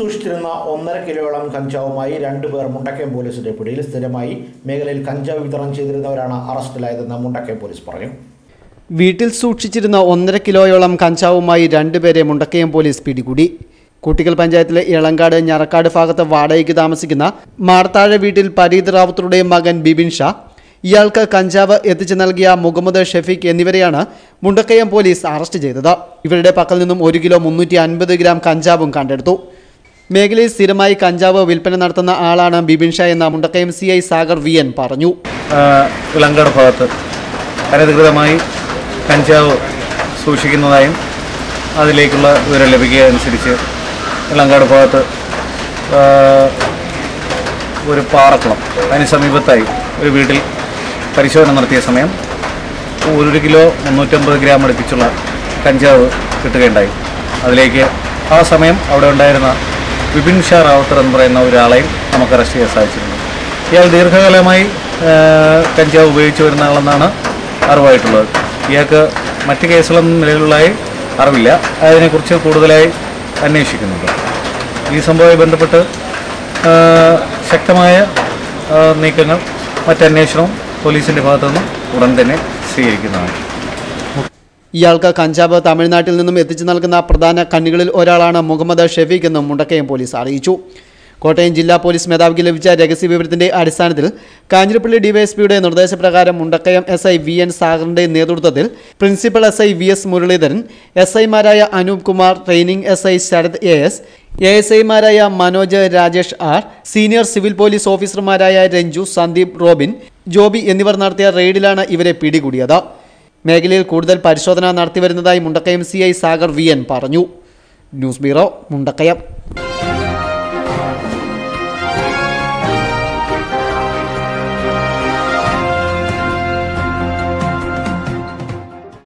സൂക്ഷിച്ചിരുന്ന ഒന്നര കിലോയോളം കഞ്ചാവുമായി രണ്ടുപേർ മുണ്ടക്കയം പോലീസിന്റെ പിടിയിൽ സ്ഥിരമായി മേഖലയിൽ കഞ്ചാവ് വിതരണം ചെയ്തിരുന്നവരാണ് അറസ്റ്റിലായതെന്ന് മുണ്ടക്കയം പോലീസ് പറഞ്ഞു വീട്ടിൽ സൂക്ഷിച്ചിരുന്ന ഒന്നര കിലോയോളം കഞ്ചാവുമായി രണ്ടുപേരെ മുണ്ടക്കയം പോലീസ് പിടികൂടി കുട്ടിക്കൽ പഞ്ചായത്തിലെ ഇളങ്കാട് ഞറക്കാട് ഭാഗത്ത് വാടകയ്ക്ക് താമസിക്കുന്ന മാർത്താഴ വീട്ടിൽ പരീത് റാവുത്തറുടെ മകൻ ബിബിൻ ഷാ ഇയാൾക്ക് കഞ്ചാവ് എത്തിച്ചു നൽകിയ മുഹമ്മദ് ഷെഫീഖ് എന്നിവരെയാണ് മുണ്ടക്കയം പോലീസ് അറസ്റ്റ് ചെയ്തത് ഇവരുടെ പക്കൽ നിന്നും ഒരു കിലോ മുന്നൂറ്റി അൻപത് ഗ്രാം കഞ്ചാവും കണ്ടെടുത്തു മേഖലയിൽ സ്ഥിരമായി കഞ്ചാവ് വിൽപ്പന നടത്തുന്ന ആളാണ് ബിബിൻ ഷാ എന്ന Mundakayam C I Sagar V N പറഞ്ഞു ഇളങ്കാട് ഭാഗത്ത് അനധികൃതമായി കഞ്ചാവ് സൂക്ഷിക്കുന്നതായും അതിലേക്കുള്ള വിവരം ലഭിക്കുക അനുസരിച്ച് ഇളങ്കാട് ഭാഗത്ത് ആ, ഒരു പാറക്കുളം അതിന് സമീപത്തായി ഒരു വീട്ടിൽ പരിശോധന നടത്തിയ സമയം ഒരു കിലോ മുന്നൂറ്റമ്പത് ഗ്രാം അടുപ്പിച്ചുള്ള കഞ്ചാവ് കിട്ടുകയുണ്ടായി അതിലേക്ക് ആ സമയം അവിടെ ഉണ്ടായിരുന്ന വിപിൻ ഷാ റാവുത്തർ എന്ന് പറയുന്ന ഒരാളെയും നമുക്ക് അറസ്റ്റ് ചെയ്യാൻ സാധിച്ചിട്ടുണ്ട് ഇയാൾ ദീർഘകാലമായി ആ, കഞ്ചാവ് ഉപയോഗിച്ചു വരുന്ന ആളെന്നാണ് അറിവായിട്ടുള്ളത് ഇയാൾക്ക് മറ്റ് കേസുകളൊന്നും നിലവിലുള്ളതായി അറിവില്ല അതിനെക്കുറിച്ച് കൂടുതലായി അന്വേഷിക്കുന്നുണ്ട് ഈ സംഭവവുമായി ബന്ധപ്പെട്ട് ആ, ശക്തമായ ആ, നീക്കങ്ങൾ മറ്റന്വേഷണവും പോലീസിൻ്റെ ഭാഗത്തുനിന്നും ഉടൻ തന്നെ സ്വീകരിക്കുന്നതാണ് ഇയാൾക്ക് കഞ്ചാവ് തമിഴ്നാട്ടിൽ നിന്നും എത്തിച്ചു നൽകുന്ന പ്രധാന കണ്ണികളിൽ ഒരാളാണ് മുഹമ്മദ് ഷെഫീഖ് എന്നും മുണ്ടക്കയം പോലീസ് അറിയിച്ചു കോട്ടയം ജില്ലാ പോലീസ് മേധാവിക്ക് ലഭിച്ച രഹസ്യ വിവരത്തിന്റെ അടിസ്ഥാനത്തിൽ കാഞ്ഞിരപ്പള്ളി ഡിവൈഎസ്പിയുടെ നിർദ്ദേശപ്രകാരം Mundakayam S I V N സാഗറിന്റെ നേതൃത്വത്തിൽ principal S I V S Muraleedharan S ഐമാരായ Anoop Kumar training S I Sarath A S A S ഐമാരായ Manoj Rajesh R senior civil police ഓഫീസർമാരായ രഞ്ജു സന്ദീപ് റോബിൻ ജോബി എന്നിവർ നടത്തിയ റെയ്ഡിലാണ് ഇവരെ പിടികൂടിയത് മേഖലയിൽ കൂടുതൽ പരിശോധന നടത്തിവരുന്നതായി Mundakayam C I Sagar V N പറഞ്ഞു ന്യൂസ് ബ്യൂറോ മുണ്ടക്കയം